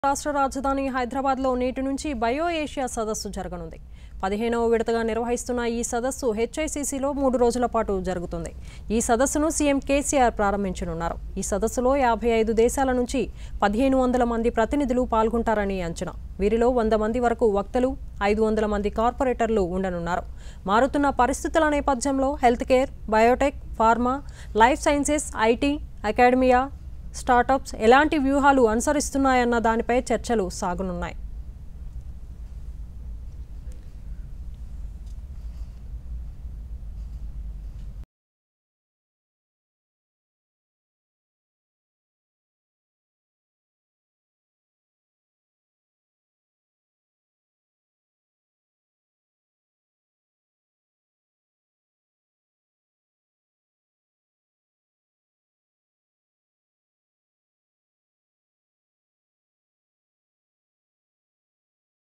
రాష్ట్ర రాజధాని హైదరాబాద్లో నేటి నుంచి బయో ఏషియా సదస్సు జరగనుంది పదిహేనవ విడతగా నిర్వహిస్తున్న ఈ సదస్సు హెచ్ఐసిసిలో మూడు రోజుల పాటు జరుగుతుంది ఈ సదస్సును సీఎం కేసీఆర్ ప్రారంభించనున్నారు ఈ సదస్సులో యాభై ఐదు దేశాల నుంచి పదిహేను వందల మంది ప్రతినిధులు పాల్గొంటారని అంచనా వీరిలో వంద మంది వరకు వక్తలు ఐదు వందల మంది కార్పొరేటర్లు ఉండనున్నారు మారుతున్న పరిస్థితుల నేపథ్యంలో health care biotech pharma life sciences IT academia startups ఎలాంటి వ్యూహాలు అనుసరిస్తున్నాయన్న దానిపై చర్చలు సాగనున్నాయి